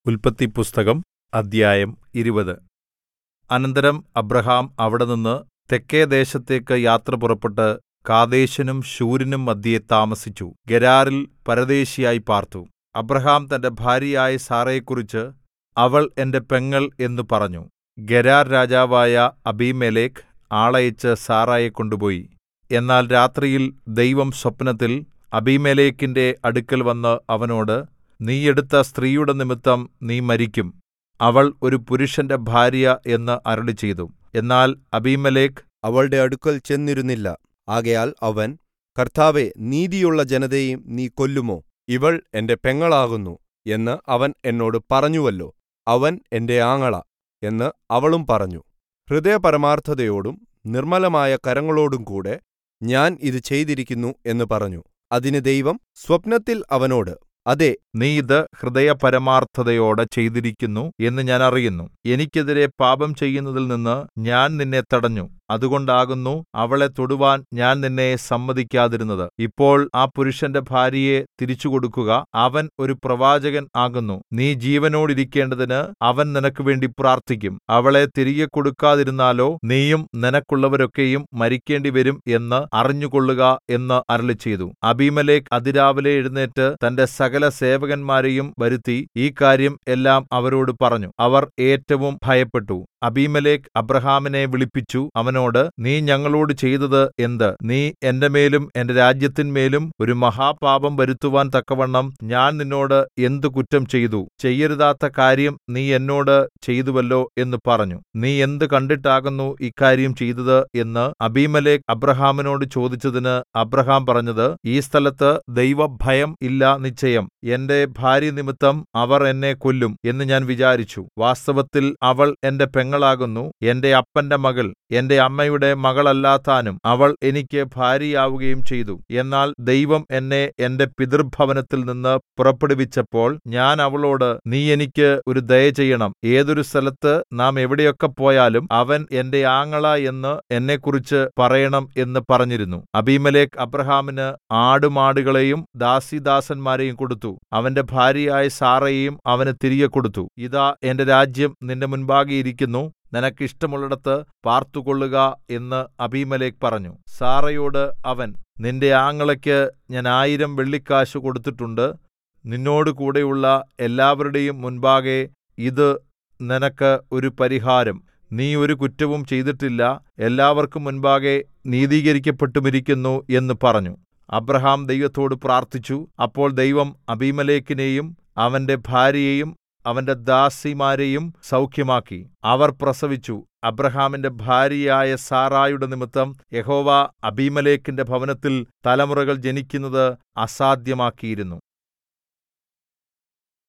ഉല്പത്തിപ്പുസ്തകം അദ്ധ്യായം ഇരുപത് അനന്തരം അബ്രാഹാം അവിടെനിന്ന് തെക്കെ ദേശത്തേക്ക് യാത്ര പുറപ്പെട്ട് കാദേശിനും ശൂരിനും മദ്ധ്യേ താമസിച്ചു ഗെരാരിൽ പരദേശിയായി പാർത്തു അബ്രാഹാം തന്റെ ഭാര്യയായ സാറയെക്കുറിച്ച് അവൾ എന്റെ പെങ്ങൾ എന്നു പറഞ്ഞു ഗെരാർ രാജാവായ അബീമേലെക്ക് ആളയച്ച് സാറായെ കൊണ്ടുപോയി എന്നാൽ രാത്രിയിൽ ദൈവം സ്വപ്നത്തിൽ അബീമേലെക്കിന്റെ അടുക്കൽ വന്ന് അവനോട് നീ എടുത്ത സ്ത്രീയുടെ നിമിത്തം നീ മരിക്കും അവൾ ഒരു പുരുഷന്റെ ഭാര്യ എന്ന് അരുളിച്ചെയ്തു എന്നാൽ അബീമേലെക്ക് അവളുടെ അടുക്കൽ ചെന്നിരുന്നില്ല ആകയാൽ അവൻ കർത്താവേ നീതിയുള്ള ജനതയെയും നീ കൊല്ലുമോ ഇവൾ എന്റെ പെങ്ങളാകുന്നു എന്ന് അവൻ എന്നോട് പറഞ്ഞുവല്ലോ അവൻ എന്റെ ആങ്ങള എന്ന് അവളും പറഞ്ഞു ഹൃദയപരമാർത്ഥതയോടും നിർമ്മലമായ കരങ്ങളോടും കൂടെ ഞാൻ ഇത് ചെയ്തിരിക്കുന്നു എന്ന് പറഞ്ഞു അതിന് ദൈവം സ്വപ്നത്തിൽ അവനോട് അതെ നീ ഇത് ഹൃദയപരമാർത്ഥതയോടെ ചെയ്തിരിക്കുന്നു എന്ന് ഞാൻ അറിയുന്നു എനിക്കെതിരെ പാപം ചെയ്യുന്നതിൽ നിന്ന് ഞാൻ നിന്നെ തടഞ്ഞു അതുകൊണ്ടാകുന്നു അവളെ തൊടുവാൻ ഞാൻ നിന്നെ സമ്മതിക്കാതിരുന്നത് ഇപ്പോൾ ആ പുരുഷന്റെ ഭാര്യയെ തിരിച്ചുകൊടുക്കുക അവൻ ഒരു പ്രവാചകൻ ആകുന്നു നീ ജീവനോടിരിക്കേണ്ടതിന് അവൻ നിനക്ക് വേണ്ടി പ്രാർത്ഥിക്കും അവളെ തിരികെ കൊടുക്കാതിരുന്നാലോ നീയും നിനക്കുള്ളവരൊക്കെയും മരിക്കേണ്ടിവരും എന്ന് അറിഞ്ഞുകൊള്ളുക എന്ന് അരുളിച്ചെയ്തു അബീമേലെക്ക് അതിരാവിലെ എഴുന്നേറ്റ് തന്റെ സകല സേവകന്മാരെയും വരുത്തി ഈ കാര്യം എല്ലാം അവരോട് പറഞ്ഞു അവർ ഏറ്റവും ഭയപ്പെട്ടു അബീമേലെക്ക് അബ്രാഹാമിനെ വിളിപ്പിച്ചു അവനോട് നീ ഞങ്ങളോട് ചെയ്തത് എന്ത് നീ എന്റെ മേലും എന്റെ രാജ്യത്തിന്മേലും ഒരു മഹാപാപം വരുത്തുവാൻ തക്കവണ്ണം ഞാൻ നിന്നോട് എന്ത് കുറ്റം ചെയ്തു ചെയ്യരുതാത്ത കാര്യം നീ എന്നോട് ചെയ്തുവല്ലോ എന്ന് പറഞ്ഞു നീ എന്ത് കണ്ടിട്ടാകുന്നു ഇക്കാര്യം ചെയ്തത് എന്ന് അബീമേലെക്ക് അബ്രാഹാമിനോട് ചോദിച്ചതിന് അബ്രാഹാം പറഞ്ഞത് ഈ സ്ഥലത്ത് ദൈവഭയം ഇല്ല നിശ്ചയം എന്റെ ഭാര്യ നിമിത്തം അവർ എന്നെ കൊല്ലും എന്ന് ഞാൻ വിചാരിച്ചു വാസ്തവത്തിൽ അവൾ എന്റെ പെങ്ങളാകുന്നു എന്റെ അപ്പന്റെ മകൾ എന്റെ അമ്മയുടെ മകളല്ലാത്താനും അവൾ എനിക്ക് ഭാര്യയാവുകയും ചെയ്തു എന്നാൽ ദൈവം എന്നെ എന്റെ പിതൃഭവനത്തിൽ നിന്ന് പുറപ്പെടുവിച്ചപ്പോൾ ഞാൻ അവളോട് നീ എനിക്ക് ഒരു ദയ ചെയ്യണം ഏതൊരു സ്ഥലത്ത് നാം എവിടെയൊക്കെ പോയാലും അവൻ എന്റെ ആങ്ങള എന്ന് എന്നെക്കുറിച്ച് പറയണം എന്ന് പറഞ്ഞിരുന്നു അബീമേലെക്ക് അബ്രാഹാമിന് ആടുമാടുകളെയും ദാസീദാസന്മാരെയും കൊടുത്തു അവന്റെ ഭാര്യയായ സാറയെയും അവന് തിരികെ കൊടുത്തു ഇതാ എന്റെ രാജ്യം നിന്റെ മുൻപാകെ ഇരിക്കുന്നു നിനക്ക് ഇഷ്ടമുള്ളിടത്ത് പാർത്തുകൊള്ളുക എന്ന് അബീമേലെക്ക് പറഞ്ഞു സാറയോട് അവൻ നിന്റെ ആങ്ങളയ്ക്ക് ഞാൻ ആയിരം വെള്ളിക്കാശ് കൊടുത്തിട്ടുണ്ട് നിന്നോട് കൂടെയുള്ള എല്ലാവരുടെയും മുൻപാകെ ഇത് നിനക്ക് ഒരു പരിഹാരം നീ ഒരു കുറ്റവും ചെയ്തിട്ടില്ല എല്ലാവർക്കും മുൻപാകെ നീതീകരിക്കപ്പെട്ടുമിരിക്കുന്നു എന്ന് പറഞ്ഞു അബ്രഹാം ദൈവത്തോട് പ്രാർത്ഥിച്ചു അപ്പോൾ ദൈവം അബീമേലെക്കിനെയും അവന്റെ ഭാര്യയെയും അവന്റെ ദാസിമാരെയും സൗഖ്യമാക്കി അവർ പ്രസവിച്ചു അബ്രഹാമിന്റെ ഭാര്യയായ സാറായുടെ നിമിത്തം യഹോവ അബീമേലെക്കിന്റെ ഭവനത്തിൽ തലമുറകൾ ജനിക്കുന്നത് അസാധ്യമാക്കിയിരുന്നു